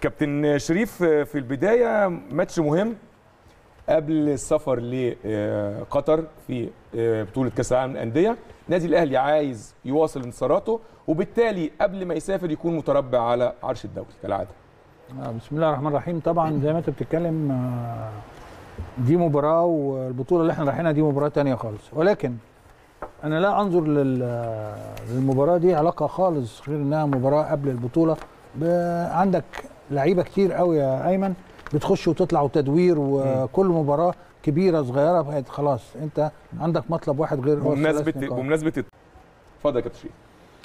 كابتن شريف في البدايه ماتش مهم قبل السفر لقطر في بطوله كاس العالم للانديه نادي الاهلي عايز يواصل انتصاراته وبالتالي قبل ما يسافر يكون متربع على عرش الدوري كالعاده آه، بسم الله الرحمن الرحيم طبعا زي ما انت بتتكلم آه، دي مباراه والبطوله اللي احنا رايحينها دي مباراه تانية خالص ولكن انا لا انظر لل- للمباراه دي علاقه خالص غير انها مباراه قبل البطوله ب- عندك لعيبه كتير قوي يا ايمن بتخش وتطلع وتدوير وكل مباراه كبيره صغيره بقت خلاص انت عندك مطلب واحد غير هو بمناسبه الثلاث نقاط. بمناسبه اتفضل يا كابتن شريف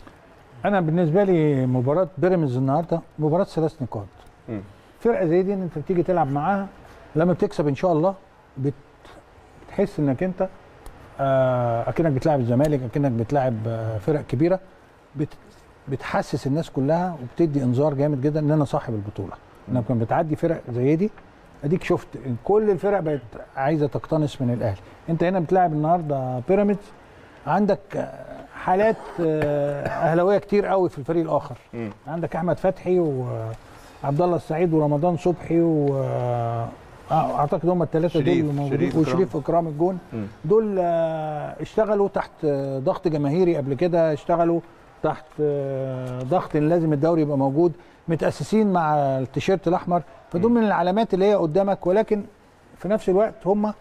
انا بالنسبه لي مباراه بيراميدز النهارده مباراه ثلاث نقاط مم. فرقه زي دي انت بتيجي تلعب معاها لما بتكسب ان شاء الله بت- بتحس انك انت آه، اكنك بتلاعب الزمالك اكنك بتلاعب آه، فرق كبيره بت بتحسس الناس كلها وبتدي انذار جامد جدا ان انا صاحب البطوله انك لما بتعدي فرق زي دي اديك شفت إن كل الفرق بقت عايزه تقتنص من الاهلي انت هنا بتلاعب النهارده بيراميدز عندك آه، حالات آه، اهلاويه كتير قوي في الفريق الاخر مم. عندك احمد فتحي وعبد الله السعيد ورمضان صبحي و آه، اعتقد هم الثلاثه دول شريف- اللي موجودين شريف وشريف اكرام الجون مم. دول آه، اشتغلوا تحت آه، ضغط جماهيري قبل كده اشتغلوا تحت آه، ضغط ان لازم الدوري يبقى موجود متاسسين مع التيشيرت الاحمر فدول من العلامات اللي هي قدامك ولكن في نفس الوقت هم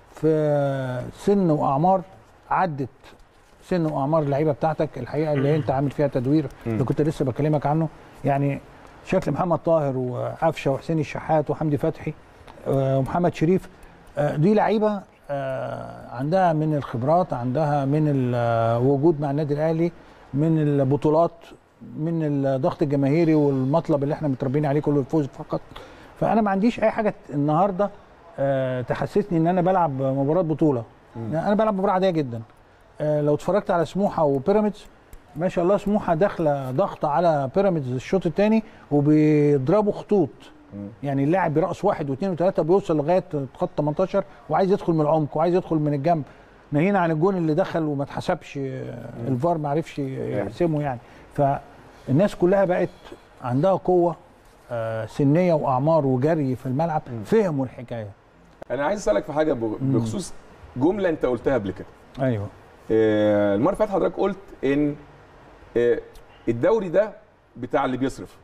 في سن واعمار عدت سن واعمار اللعيبه بتاعتك الحقيقه اللي انت عامل فيها تدوير اللي كنت لسه بكلمك عنه يعني شكل محمد طاهر وقفشه وحسين الشحات وحمدي فتحي آه، ومحمد شريف آه، دي لعيبه آه، عندها من الخبرات عندها من الوجود مع النادي الاهلي من البطولات من الضغط الجماهيري والمطلب اللي احنا متربيين عليه كله الفوز فقط فانا ما عنديش اي حاجه النهارده آه، تحسسني ان انا بلعب مباراه بطوله انا بلعب مباراه عاديه جدا آه، لو اتفرجت على سموحه وبيراميدز ما شاء الله سموحه داخله ضغط على بيراميدز الشوط الثاني وبيضربوا خطوط يعني اللاعب برأس واحد واثنين وثلاثه بيوصل لغايه خط 18 وعايز يدخل من العمق وعايز يدخل من الجنب ناهينا عن الجون اللي دخل وما اتحسبش آه، الفار ما عرفش يحسمه يعني فالناس كلها بقت عندها قوه آه، سنيه واعمار وجري في الملعب فهموا الحكايه انا عايز اسالك في حاجه بغ- بخصوص جمله انت قلتها قبل كده ايوه آه، المره اللي فاتت حضرتك قلت ان آه، الدوري ده بتاع اللي بيصرف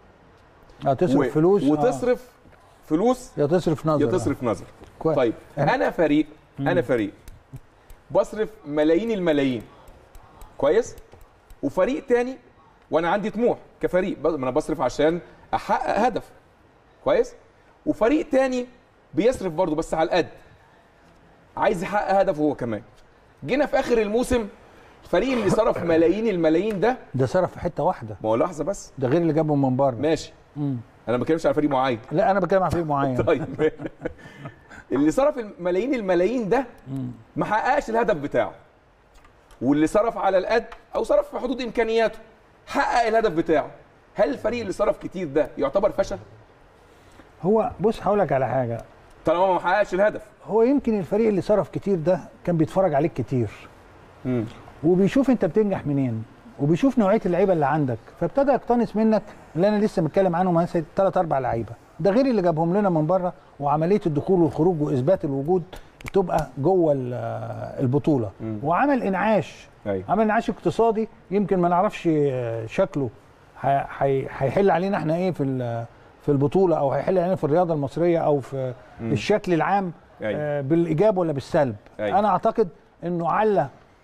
آه، تصرف و- فلوس آه، وتصرف فلوس يا تصرف نظر يا آه. تصرف نظر كويس. طيب أنا- انا فريق انا فريق بصرف ملايين الملايين كويس وفريق تاني وانا عندي طموح كفريق ب- ما انا بصرف عشان احقق هدف كويس وفريق تاني بيصرف برضه بس على القد عايز يحقق هدفه هو كمان جينا في اخر الموسم الفريق اللي صرف ملايين الملايين ده ده صرف في حته واحده ما هو لحظه بس ده غير اللي جابهم من بره ماشي مم. انا ما بتكلمش على فريق معين لا انا بتكلم عن فريق معين طيب اللي صرف الملايين الملايين ده ما حققش الهدف بتاعه واللي صرف على القد او صرف في حدود امكانياته حقق الهدف بتاعه هل الفريق اللي صرف كتير ده يعتبر فشل هو بص هقول لك على حاجه طالما ما حققش الهدف هو يمكن الفريق اللي صرف كتير ده كان بيتفرج عليك كتير وبيشوف انت بتنجح منين وبيشوف نوعيه اللعيبه اللي عندك فابتدى يقتنص منك اللي انا لسه متكلم عنهم مثلا ثلاث اربع لعيبه ده غير اللي جابهم لنا من بره وعمليه الدخول والخروج واثبات الوجود تبقى جوه ال- البطوله وعمل انعاش أيوة. عمل انعاش اقتصادي يمكن ما نعرفش شكله هي- هي- هيحل علينا احنا ايه في ال- في البطوله او هيحل علينا في الرياضه المصريه او في الشكل العام أيوة. آه، بالايجاب ولا بالسلب أيوة. انا اعتقد انه علّى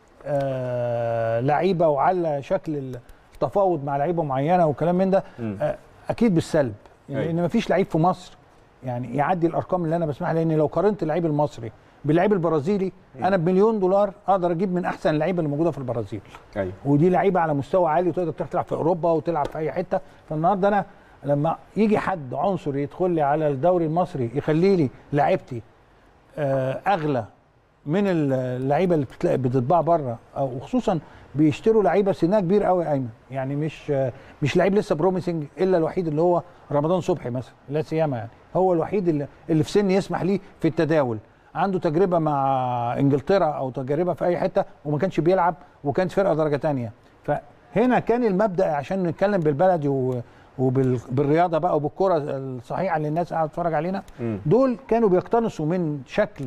آه، لعيبه وعلى شكل التفاوض مع لعيبه معينه وكلام من ده آه، اكيد بالسلب يعني أيوة. لان مفيش لعيب في مصر يعني يعدي الارقام اللي انا بسمعها لان لو قارنت اللعيب المصري باللعيب البرازيلي انا بمليون دولار اقدر اجيب من احسن اللعيبه اللي موجوده في البرازيل ايوه ودي لعيبه على مستوى عالي وتقدر تروح تلعب في اوروبا وتلعب في اي حته فالنهارده انا لما يجي حد عنصر يدخل لي على الدوري المصري يخلي لي لعيبتي آه، اغلى من اللعيبه اللي بتلاقي بتتباع بره او خصوصا بيشتروا لعيبه سنها كبير قوي يا ايمن يعني مش آه، مش لعيب لسه بروميسنج الا الوحيد اللي هو رمضان صبحي مثلا لا سيما يعني هو الوحيد اللي, اللي في سن يسمح ليه في التداول عنده تجربه مع انجلترا او تجربه في اي حته وما كانش بيلعب وكانت فرقه درجه تانية فهنا كان المبدا عشان نتكلم بالبلدي و... وبالرياضه بقى وبالكره الصحيحه اللي الناس قاعده تتفرج علينا مم. دول كانوا بيقتنصوا من شكل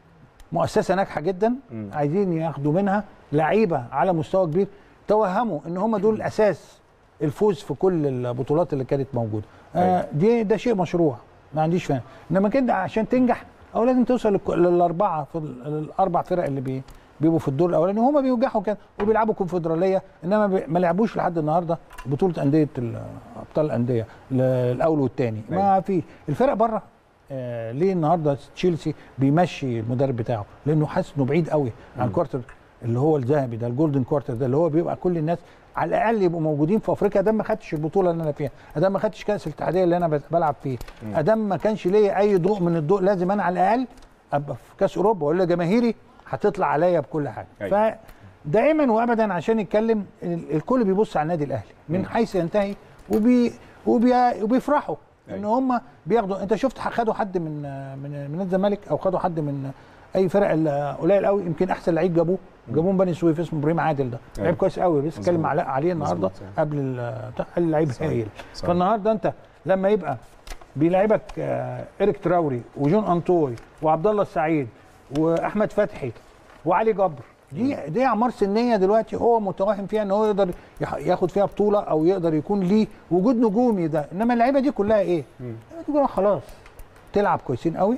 مؤسسه ناجحه جدا مم. عايزين ياخدوا منها لعيبه على مستوى كبير توهموا ان هم دول اساس الفوز في كل البطولات اللي كانت موجوده آه دي ده شيء مشروع ما عنديش فاهم انما كده عشان تنجح او لازم توصل للك- للاربعه في ال- الاربع فرق اللي بي بيبقوا في الدور الاولاني هم بينجحوا كده وبيلعبوا كونفدراليه انما بي- ما لعبوش لحد النهارده بطوله انديه ال- ابطال الانديه ل- الاول والثاني ما في الفرق بره آه ليه النهارده تشيلسي بيمشي المدرب بتاعه لانه حاسس انه بعيد قوي عن كوارتر اللي هو الذهبي ده الجولدن كوارتر ده اللي هو بيبقى كل الناس على الاقل يبقوا موجودين في افريقيا ادام ما خدتش البطوله اللي انا فيها ادام ما خدتش كاس الاتحاديه اللي انا بت- بلعب فيه ادام ما كانش ليا اي ضوء من الضوء لازم انا على الاقل ابقى في كاس اوروبا ولا جماهيري هتطلع عليا بكل حاجه أيوة. فدائما وابدا عشان يتكلم ال- الكل بيبص على النادي الاهلي من حيث ينتهي وبي وبي وبيفرحوا ان أيوة. هم بياخدوا انت شفت خدوا حد من من من نادي الزمالك او خدوا حد من اي فرق ال- قليل قوي يمكن احسن لعيب جابوه جابوه من بني سويف اسمه ابراهيم عادل ده أيوة. لعيب كويس قوي لسه اتكلم مظبوط. عليه عليه النهارده مظبوط. قبل ال- بتاع قال لعيب صحيح. هايل صحيح. فالنهارده انت لما يبقى بيلعبك آه، ايريك تراوري وجون انطوي وعبد الله السعيد واحمد فتحي وعلي جبر دي دي اعمار سنيه دلوقتي هو متوهم فيها ان هو يقدر يح- ياخد فيها بطوله او يقدر يكون ليه وجود نجومي ده انما اللعيبه دي كلها ايه؟ اللعيبه دي كلها خلاص تلعب كويسين قوي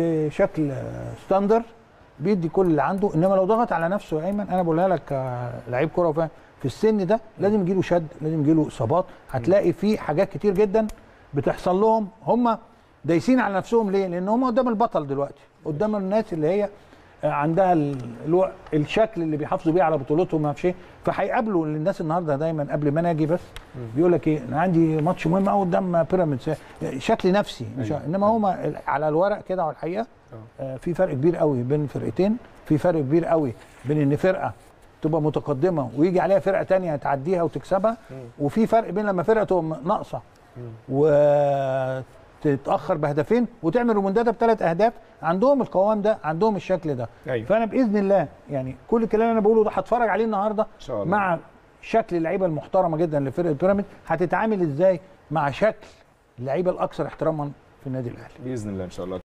بشكل آه، ستاندر بيدي كل اللي عنده انما لو ضغط على نفسه يا ايمن انا بقولها لك آه، لعيب كوره وفاهم في السن ده لازم يجيله شد لازم يجيله اصابات هتلاقي في حاجات كتير جدا بتحصل لهم هم دايسين على نفسهم ليه؟ لان هم قدام البطل دلوقتي قدام الناس اللي هي آه، عندها ال- الو- الشكل اللي بيحافظوا بيه على بطولتهم ما اعرفش ايه فهيقابلوا الناس النهارده دايما قبل ما انا اجي بس بيقول لك ايه انا عندي ماتش مهم قوي قدام بيراميدز شكل نفسي مش أيوة. انما هم على الورق كده على الحقيقه آه، في فرق كبير قوي بين فرقتين في فرق كبير قوي بين ان فرقه تبقى متقدمه ويجي عليها فرقه تانية تعديها وتكسبها وفي فرق بين لما فرقه تبقى ناقصه وتتاخر بهدفين وتعمل ريموندادا بثلاث اهداف عندهم القوام ده عندهم الشكل ده أيوة. فانا باذن الله يعني كل الكلام اللي انا بقوله ده هتفرج عليه النهارده إن شاء الله. مع شكل اللعيبه المحترمه جدا لفرقه بيراميد هتتعامل ازاي مع شكل اللعيبه الاكثر احتراما في النادي الاهلي باذن الله ان شاء الله